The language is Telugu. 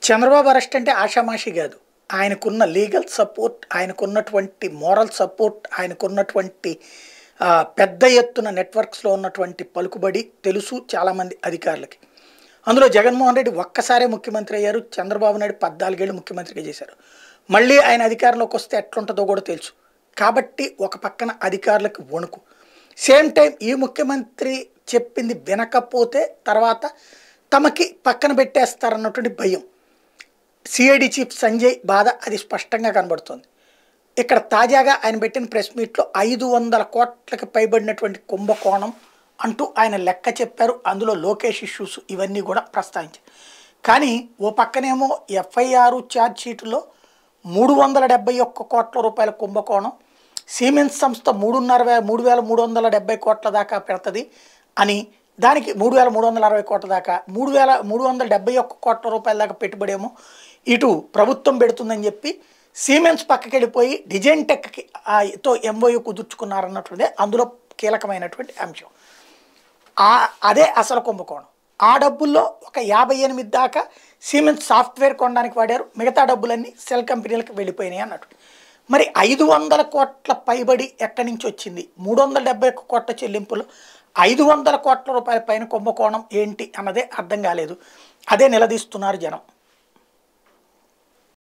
చంద్రబాబు అరెస్ట్ అంటే ఆషామాషి కాదు ఆయనకున్న లీగల్ సపోర్ట్ ఆయనకున్నటువంటి మోరల్ సపోర్ట్ ఆయనకున్నటువంటి ఆ, పెద్ద ఎత్తున నెట్వర్క్స్లో ఉన్నటువంటి పలుకుబడి తెలుసు చాలామంది అధికారులకి అందులో జగన్మోహన్ రెడ్డి ఒక్కసారే ముఖ్యమంత్రి అయ్యారు చంద్రబాబు నాయుడు పద్నాలుగేళ్ళు ముఖ్యమంత్రిగా చేశారు మళ్ళీ ఆయన అధికారంలోకి వస్తే ఎట్లుంటుందో కూడా తెలుసు కాబట్టి ఒక పక్కన అధికారులకు వణుకు సేమ్ టైం ఈ ముఖ్యమంత్రి చెప్పింది వినకపోతే తర్వాత తమకి పక్కన పెట్టేస్తారన్నటువంటి భయం సిఐడి చీఫ్ సంజయ్ బాధ అది స్పష్టంగా కనబడుతుంది ఇక్కడ తాజాగా ఆయన పెట్టిన ప్రెస్ మీట్లో ఐదు వందల కోట్లకి పైబడినటువంటి కుంభకోణం అంటూ ఆయన లెక్క చెప్పారు అందులో లోకేష్ ఇష్యూస్ ఇవన్నీ కూడా ప్రస్తావించారు కానీ ఓ పక్కనేమో ఎఫ్ఐఆర్ ఛార్జ్ షీటులో మూడు వందల డెబ్బై ఒక్క కోట్ల రూపాయల కుంభకోణం సిమెంట్స్ సంస్థ మూడున్నర వే మూడు వేల మూడు వందల డెబ్బై కోట్ల దాకా పెడుతుంది అని దానికి మూడు వేల మూడు వందల అరవై కోట్ల దాకా మూడు వేల మూడు వందల డెబ్బై ఒక్క కోట్ల రూపాయల దాకా పెట్టుబడేమో ఇటు ప్రభుత్వం పెడుతుందని చెప్పి సిమెంట్స్ పక్కకి వెళ్ళిపోయి డిజైన్ టెక్కి ఆ, తో ఎంఓయూ కుదుర్చుకున్నారన్నటువంటిదే అందులో కీలకమైనటువంటి అంశం ఆ అదే అసలు కుంభకోణం ఆ డబ్బుల్లో ఒక యాభై ఎనిమిది దాకా సిమెంట్ సాఫ్ట్వేర్ కొనడానికి వాడారు మిగతా డబ్బులన్నీ సెల్ కంపెనీలకు వెళ్ళిపోయినాయి అన్నట్టు మరి ఐదు వందల కోట్ల పైబడి ఎక్కడి నుంచి వచ్చింది మూడు వందల డెబ్బై ఒక్క కోట్ల చెల్లింపులు ఐదు వందల కోట్ల రూపాయల పైన కుంభకోణం ఏంటి అన్నదే అర్థం కాలేదు అదే నిలదీస్తున్నారు జనం